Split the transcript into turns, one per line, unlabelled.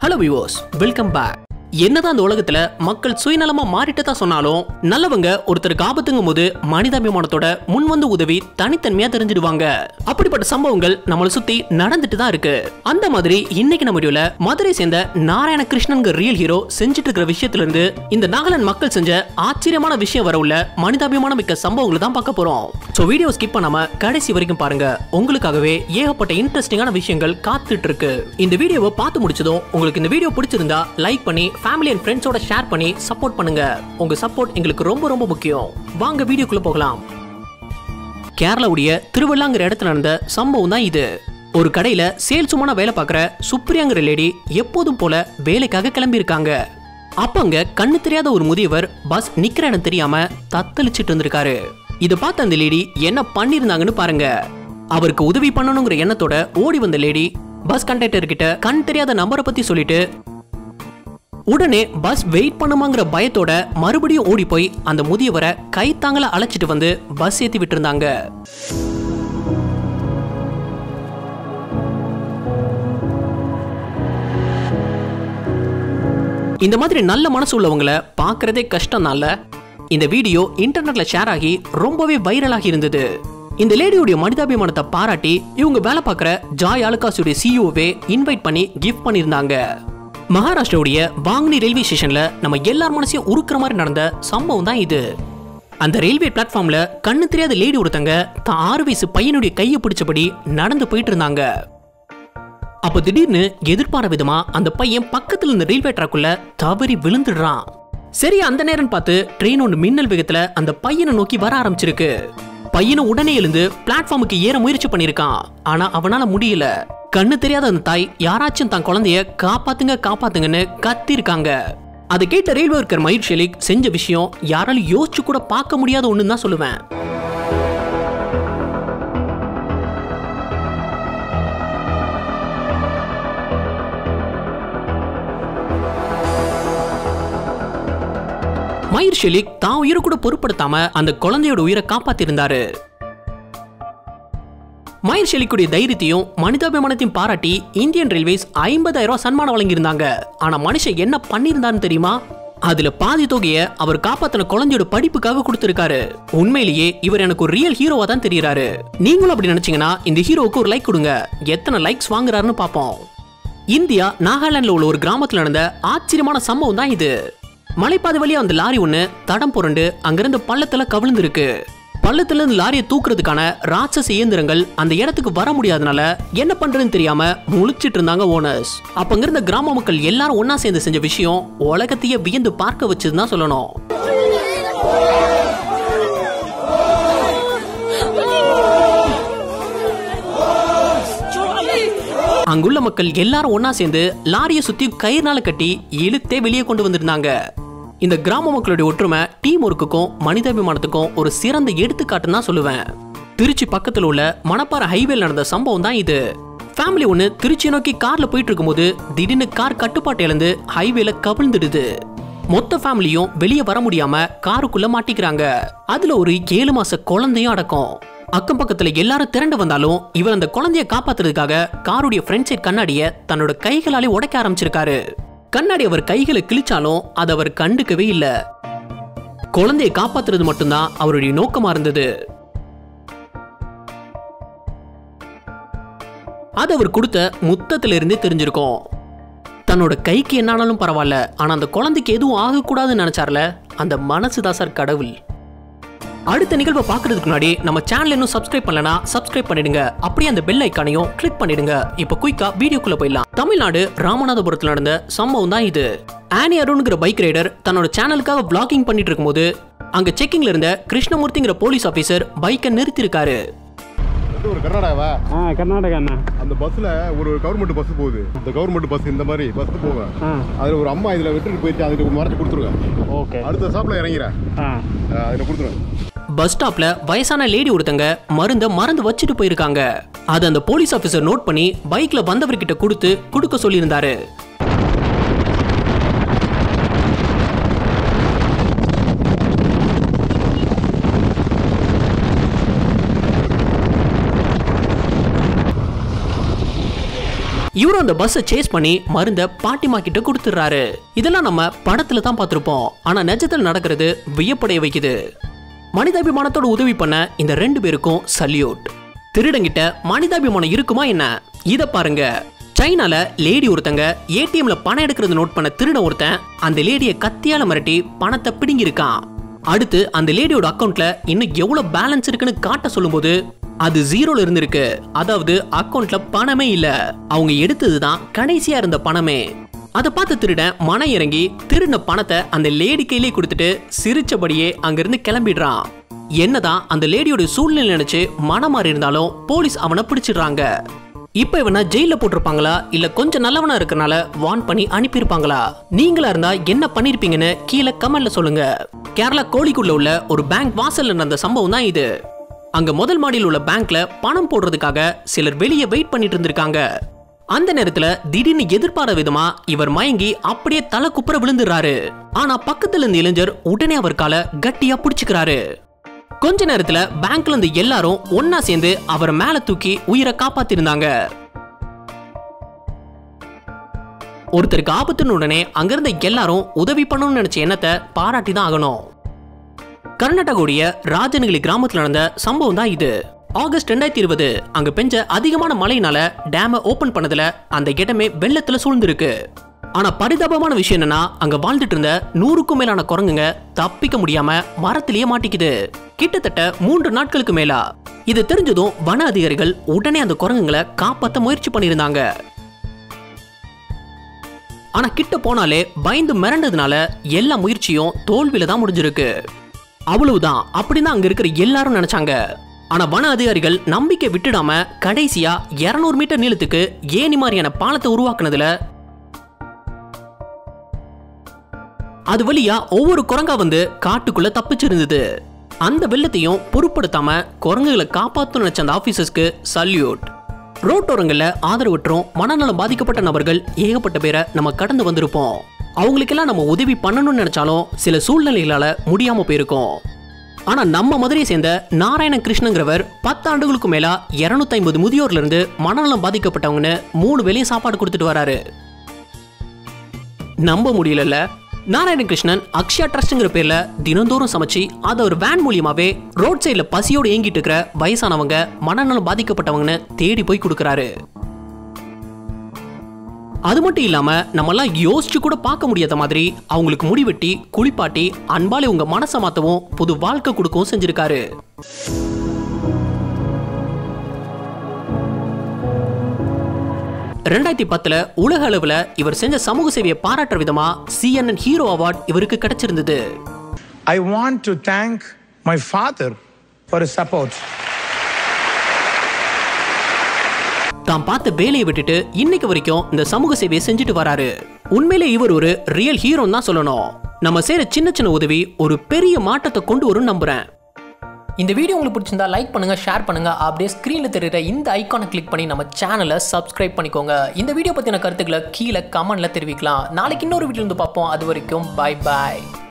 Hello viewers welcome back என்னதான் அந்த உலகத்துல மக்கள் சுயநலமா மாறிட்டு தான் சொன்னாலும் நல்லவங்க ஒருத்தருக்கு ஆபத்துங்கும் போது மனிதாபிமானத்தோட முன் வந்து உதவி தனித்தன்மையா தெரிஞ்சிடுவாங்க அப்படிப்பட்ட சம்பவங்கள் நம்மளை சுத்தி நடந்துட்டு தான் இருக்கு அந்த மாதிரி இன்னைக்கு நம்ம வீடியோல மதுரை சேர்ந்த நாராயண கிருஷ்ணன்கிற ரியல் ஹீரோ செஞ்சுட்டு இருக்கிற விஷயத்துல இருந்து இந்த நாகாலாந்து மக்கள் செஞ்ச ஆச்சரியமான விஷயம் வர உள்ள மனிதாபிமானம் மிக்க சம்பவங்களை தான் பார்க்க போறோம் சோ வீடியோ ஸ்கிப் பண்ணாம கடைசி வரைக்கும் பாருங்க உங்களுக்காகவே ஏகப்பட்ட இன்ட்ரெஸ்டிங்கான விஷயங்கள் காத்துட்டு இருக்கு இந்த வீடியோவை பார்த்து முடிச்சதும் உங்களுக்கு இந்த வீடியோ பிடிச்சிருந்தா லைக் பண்ணி ஃபேமிலி அண்ட் ஃப்ரெண்ட்ஸோட ஷேர் பண்ணி சப்போர்ட் பண்ணுங்க உங்க சப்போர்ட் எங்களுக்கு ரொம்ப ரொம்ப முக்கியம் வாங்க வீடியோக்குள்ள போகலாம் கேரளாவுடைய திருவள்ளாங்கிற இடத்துல நடந்த சம்பவம் தான் இது ஒரு கடையில சேல்ஸுமான வேலை பார்க்குற சுப்ரியாங்கிற லேடி எப்போதும் போல வேலைக்காக கிளம்பியிருக்காங்க அப்ப அங்க கண்ணு தெரியாத ஒரு முதியவர் பஸ் நிக்கிற இடம் தெரியாம தத்தளிச்சிட்டு இருந்திருக்காரு இதை பார்த்த அந்த லேடி என்ன பண்ணிருந்தாங்கன்னு பாருங்க அவருக்கு உதவி பண்ணணுங்கிற எண்ணத்தோட ஓடி வந்த லேடி பஸ் கண்டக்டர் கிட்ட கண் தெரியாத நம்பரை பத்தி சொல்லிட்டு உடனே பஸ் வெயிட் பண்ணுமாங்கிற பயத்தோட மறுபடியும் ஓடி போய் அந்த முதியவரை கைத்தாங்கள அழைச்சிட்டு வந்து பஸ் ஏத்தி விட்டுருந்தாங்க இந்த மாதிரி நல்ல மனசு உள்ளவங்களை பார்க்கறதே கஷ்டம் இந்த வீடியோ இன்டர்நெட்ல ஷேர் ஆகி ரொம்பவே வைரலாகி இருந்தது இந்த லேடியோடைய மனிதாபிமானத்தை பாராட்டி இவங்க வேலை பார்க்குற ஜாய் ஆலுகாஸுடைய சிஇஓவே இன்வைட் பண்ணி கிஃப்ட் பண்ணியிருந்தாங்க மகாராஷ்டிராவுடைய வாங்னி ரயில்வே ஸ்டேஷன்ல நம்ம எல்லார் மனசையும் உருக்குற மாதிரி நடந்த சம்பவம் தான் இது அந்த ரயில்வே பிளாட்ஃபார்ம்ல கண்ணு தெரியாத லேடி ஒருத்தங்க தான் ஆறு வயசு பையனுடைய கையை பிடிச்சபடி நடந்து போயிட்டு இருந்தாங்க அப்ப திடீர்னு எதிர்பார விதமா அந்த பையன் பக்கத்துல இருந்த ரயில்வே ட்ராக்குள்ள தவறி விழுந்துடுறான் சரி அந்த நேரம் பார்த்து ட்ரெயின் ஒன்று மின்னல் வேகத்துல அந்த பையனை நோக்கி வர ஆரம்பிச்சிருக்கு பையனை உடனே எழுந்து பிளாட்ஃபார்முக்கு ஏற முயற்சி பண்ணியிருக்கான் ஆனா அவனால முடியல கண்ணு தெரியாத அந்த தாய் யாராச்சும் தன் குழந்தைய காப்பாத்துங்க காப்பாத்துங்கன்னு கத்திருக்காங்க அதை கேட்ட ரயில்வே ஒர்க்கர் மயூர் ஷெலிக் செஞ்ச விஷயம் யாராலும் யோசிச்சு கூட பார்க்க முடியாத ஒண்ணுன்னு தான் சொல்லுவேன் மயிர் ஷெலிக் தான் உயிரை கூட பொருட்படுத்தாம அந்த குழந்தையோட உயிரை காப்பாத்திருந்தாரு மயிர் ஷெலிக்குடைய தைரியத்தையும் மனிதாபிமானத்தையும் பாராட்டி இந்தியன் ரயில்வேஸ் ஐம்பதாயிரம் ரூபாய் சன்மானம் வழங்கியிருந்தாங்க ஆனா மனுஷன் என்ன பண்ணியிருந்தான்னு தெரியுமா அதுல பாதி தொகையை அவர் காப்பாத்தின குழந்தையோட படிப்புக்காக கொடுத்திருக்காரு உண்மையிலேயே இவர் எனக்கு ஒரு ரியல் ஹீரோவா தான் தெரியறாரு நீங்களும் அப்படி நினைச்சீங்கன்னா இந்த ஹீரோவுக்கு ஒரு லைக் கொடுங்க எத்தனை லைக்ஸ் வாங்குறாருன்னு பார்ப்போம் இந்தியா நாகாலாந்துல உள்ள ஒரு கிராமத்துல நடந்த ஆச்சரியமான சம்பவம் தான் இது மலைப்பாதை வழியா அந்த லாரி ஒண்ணு தடம் புரண்டு அங்கிருந்து பள்ளத்துல கவிழ்ந்திருக்கு பள்ளத்துல இருந்து லாரியை தூக்குறதுக்கான ராட்சச இயந்திரங்கள் அந்த இடத்துக்கு வர முடியாதனால என்ன பண்றதுன்னு தெரியாம முழிச்சிட்டு இருந்தாங்க ஓனர்ஸ் அப்ப அங்கிருந்த கிராம மக்கள் எல்லாரும் ஒண்ணா சேர்ந்து செஞ்ச விஷயம் உலகத்தையே வியந்து பார்க்க வச்சதுன்னு தான் சொல்லணும் அங்குள்ள மக்கள் எல்லாரும் ஒண்ணா சேர்ந்து லாரியை சுத்தி கயிறுனால கட்டி இழுத்தே வெளியே கொண்டு வந்திருந்தாங்க இந்த கிராம மக்களுடைய ஒற்றுமை டீம் ஒர்க்குக்கும் மனிதாபிமானத்துக்கும் ஒரு சிறந்த எடுத்துக்காட்டுன்னு தான் சொல்லுவேன் திருச்சி பக்கத்துல உள்ள மணப்பாறை ஹைவேல நடந்த சம்பவம் தான் இது ஃபேமிலி ஒன்று திருச்சி நோக்கி கார்ல போயிட்டு இருக்கும்போது திடீர்னு கார் கட்டுப்பாட்டு இழந்து ஹைவேல கவிழ்ந்துடுது மொத்த ஃபேமிலியும் வெளியே வர முடியாம காருக்குள்ள மாட்டிக்கிறாங்க அதுல ஒரு ஏழு மாச குழந்தையும் அடக்கம் அக்கம் பக்கத்துல எல்லாரும் திரண்டு வந்தாலும் இவர் அந்த குழந்தைய காப்பாத்துறதுக்காக காருடைய ஃப்ரண்ட் சைட் கண்ணாடிய தன்னோட கைகளாலே உடைக்க ஆரம்பிச்சிருக்காரு கண்ணாடி அவர் கைகளை கிழிச்சாலும் அதை அவர் கண்டுக்கவே இல்ல குழந்தைய காப்பாத்துறது மட்டும்தான் அவருடைய நோக்கமா இருந்தது அது அவர் கொடுத்த முத்தத்துல இருந்தே தெரிஞ்சிருக்கும் தன்னோட கைக்கு என்னானாலும் பரவாயில்ல ஆனா அந்த குழந்தைக்கு எதுவும் ஆகக்கூடாதுன்னு நினைச்சார்ல அந்த மனசுதான் சார் கடவுள் அடுத்த நிகழ்வை பார்க்கறதுக்கு முன்னாடி நம்ம சேனல் இன்னும் சப்ஸ்கிரைப் பண்ணலனா சப்ஸ்கிரைப் பண்ணிடுங்க அப்படியே அந்த பெல் ஐக்கானையும் கிளிக் பண்ணிடுங்க இப்போ குயிக்கா வீடியோக்குள்ள போயிடலாம் தமிழ்நாடு ராமநாதபுரத்தில் நடந்த சம்பவம் தான் இது ஆனி அருண்ங்கிற பைக் ரைடர் தன்னோட சேனலுக்காக vlogging பண்ணிட்டு இருக்கும்போது அங்க செக்கிங்ல இருந்த கிருஷ்ணமூர்த்திங்கிற போலீஸ் ஆபீசர் பைக்கை நிறுத்திருக்காரு
இது ஒரு கர்நாடகாவா
ஆ கர்நாடகா அண்ணா
அந்த பஸ்ல ஒரு கவர்மெண்ட் பஸ் போகுது இந்த கவர்மெண்ட் பஸ் இந்த மாதிரி பஸ் போவேன்
ஆ
அதுல ஒரு அம்மா இதுல விட்டுட்டு போயிட்டு அதுக்கு மறைச்சு கொடுத்துருவேன்
ஓகே
அடுத்த ஸ்டாப்ல இறங்கிறேன்
ஆ
அதுல கொடுத்துருவேன்
பஸ் ஸ்டாப்ல வயசான லேடி ஒருத்தங்க மருந்த மறந்து வச்சுட்டு போயிருக்காங்க அது அந்த போலீஸ் ஆபீசர் நோட் பண்ணி பைக்ல வந்தவர்கிட்ட கொடுத்து கொடுக்க சொல்லியிருந்தாரு இவரும் அந்த பஸ்ஸை சேஸ் பண்ணி மருந்த பாட்டிமா கிட்ட கொடுத்துறாரு இதெல்லாம் நம்ம படத்துல தான் பார்த்திருப்போம் ஆனா நிஜத்தில் நடக்கிறது வியப்படைய வைக்குது மனிதாபிமானத்தோட உதவி பண்ண இந்த ரெண்டு பேருக்கும் சல்யூட் திருடங்கிட்ட மனிதாபிமானம் இருக்குமா என்ன இத பாருங்க சைனால லேடி ஒருத்தங்க ஏடிஎம்ல பணம் எடுக்கிறது நோட் பண்ண திருட ஒருத்தன் அந்த லேடியை கத்தியால மிரட்டி பணத்தை பிடுங்கியிருக்கான் அடுத்து அந்த லேடியோட அக்கவுண்ட்ல இன்னும் எவ்வளவு பேலன்ஸ் இருக்குன்னு காட்ட சொல்லும்போது அது ஜீரோல இருந்திருக்கு அதாவது அக்கவுண்ட்ல பணமே இல்ல அவங்க எடுத்ததுதான் கடைசியா இருந்த பணமே அதை பார்த்து திருடன் மன இறங்கி திருடின பணத்தை அந்த லேடி கையிலே கொடுத்துட்டு சிரிச்சபடியே அங்கிருந்து கிளம்பிடுறான் என்னதான் அந்த லேடியோட சூழ்நிலை நினைச்சு மனம் மாறி இருந்தாலும் போலீஸ் அவனை பிடிச்சிடுறாங்க இப்ப இவனை ஜெயில போட்டிருப்பாங்களா இல்ல கொஞ்சம் நல்லவனா இருக்கறனால வார்ன் பண்ணி அனுப்பியிருப்பாங்களா நீங்களா இருந்தா என்ன பண்ணிருப்பீங்கன்னு கீழே கமெண்ட்ல சொல்லுங்க கேரளா கோழிக்குள்ள உள்ள ஒரு பேங்க் வாசல்ல நடந்த சம்பவம் தான் இது அங்க முதல் மாடியில் உள்ள பேங்க்ல பணம் போடுறதுக்காக சிலர் வெளியே வெயிட் பண்ணிட்டு இருந்திருக்காங்க அந்த நேரத்துல திடீர்னு எதிர்பாராத விதமா இவர் மயங்கி அப்படியே தலை குப்புற விழுந்துறாரு ஆனா பக்கத்துல இருந்த இளைஞர் உடனே அவர் காலை கட்டியா பிடிச்சுக்கிறாரு கொஞ்ச நேரத்துல பேங்க்ல இருந்து எல்லாரும் ஒன்னா சேர்ந்து அவரை மேல தூக்கி உயிரை காப்பாத்திருந்தாங்க ஒருத்தருக்கு ஆபத்துன்னு உடனே அங்கிருந்த எல்லாரும் உதவி பண்ணணும்னு நினைச்ச எண்ணத்தை பாராட்டி தான் ஆகணும் கர்நாடகாவுடைய ராஜனகிரி கிராமத்துல நடந்த சம்பவம் தான் இது ஆகஸ்ட் ரெண்டாயிரத்தி இருபது அங்க பெஞ்ச அதிகமான மழையினால டேம ஓபன் பண்ணதுல அந்த இடமே வெள்ளத்துல சூழ்ந்திருக்கு ஆனா பரிதாபமான விஷயம் என்னன்னா அங்க வாழ்ந்துட்டு இருந்த நூறுக்கும் மேலான குரங்குங்க தப்பிக்க முடியாம மரத்திலேயே மாட்டிக்குது கிட்டத்தட்ட மூன்று நாட்களுக்கு மேலா இது தெரிஞ்சதும் வன அதிகாரிகள் உடனே அந்த குரங்குங்களை காப்பாத்த முயற்சி பண்ணியிருந்தாங்க ஆனா கிட்ட போனாலே பயந்து மிரண்டதுனால எல்லா முயற்சியும் தோல்வியில தான் முடிஞ்சிருக்கு அவ்வளவுதான் அப்படின்னு அங்க இருக்கிற எல்லாரும் நினைச்சாங்க ஆனா வன அதிகாரிகள் நம்பிக்கை விட்டுடாம கடைசியா 200 மீட்டர் நீளத்துக்கு ஏணி மாதிரியான பாலத்தை உருவாக்குனதுல அது வழியா ஒவ்வொரு குரங்கா வந்து காட்டுக்குள்ள தப்பிச்சிருந்தது அந்த வெள்ளத்தையும் பொருட்படுத்தாம குரங்குகளை காப்பாத்தணும்னு நினைச்ச அந்த ஆபீசர்ஸ்க்கு சல்யூட் ரோட்டோரங்கள்ல ஆதரவற்றும் மனநலம் பாதிக்கப்பட்ட நபர்கள் ஏகப்பட்ட பேரை நம்ம கடந்து வந்திருப்போம் அவங்களுக்கெல்லாம் நம்ம உதவி பண்ணணும்னு நினைச்சாலும் சில சூழ்நிலைகளால முடியாம போயிருக்கோம் ஆனா நம்ம மதுரையை சேர்ந்த நாராயண கிருஷ்ணங்கிறவர் பத்து ஆண்டுகளுக்கு மேலா 250 ஐம்பது முதியோர்ல இருந்து மனநலம் பாதிக்கப்பட்டவங்கன்னு மூணு வேளையும் சாப்பாடு கொடுத்துட்டு வராரு நம்ப முடியலல்ல நாராயண கிருஷ்ணன் அக்ஷயா ட்ரஸ்ட்ங்கிற பேர்ல தினந்தோறும் சமைச்சு அதை ஒரு வேன் மூலியமாவே ரோட் சைடுல பசியோடு ஏங்கிட்டு இருக்கிற வயசானவங்க மனநலம் பாதிக்கப்பட்டவங்கன்னு தேடி போய் கொடுக்கறாரு அது மட்டும் இல்லாம நம்மெல்லாம் யோசிச்சு கூட பார்க்க முடியாத மாதிரி அவங்களுக்கு முடிவெட்டி குளிப்பாட்டி அன்பாலே உங்க மனசை மாத்தவும் புது வாழ்க்கை கொடுக்கவும் செஞ்சிருக்காரு ரெண்டாயிரத்தி பத்துல உலக அளவுல இவர் செஞ்ச சமூக சேவையை பாராட்டுற விதமா சிஎன்என் ஹீரோ அவார்ட் இவருக்கு கிடைச்சிருந்தது
I want to thank my father for his support.
தான் பார்த்த வேலையை விட்டுட்டு இன்னைக்கு வரைக்கும் இந்த சமூக சேவையை செஞ்சுட்டு வராரு உண்மையிலே இவர் ஒரு ரியல் ஹீரோன்னு தான் சொல்லணும் நம்ம செய்யற சின்ன சின்ன உதவி ஒரு பெரிய மாற்றத்தை கொண்டு வரும் நம்புறேன்
இந்த வீடியோ உங்களுக்கு பிடிச்சிருந்தா லைக் பண்ணுங்க ஷேர் பண்ணுங்க அப்படியே ஸ்க்ரீன்ல தெரியுற இந்த ஐகானை கிளிக் பண்ணி நம்ம சேனலை சப்ஸ்கிரைப் பண்ணிக்கோங்க இந்த வீடியோ பத்தின கருத்துக்களை கீழே கமெண்ட்ல தெரிவிக்கலாம் நாளைக்கு இன்னொரு வீடியோ வந்து பார்ப்போம் அது வரைக்கும் பை பாய்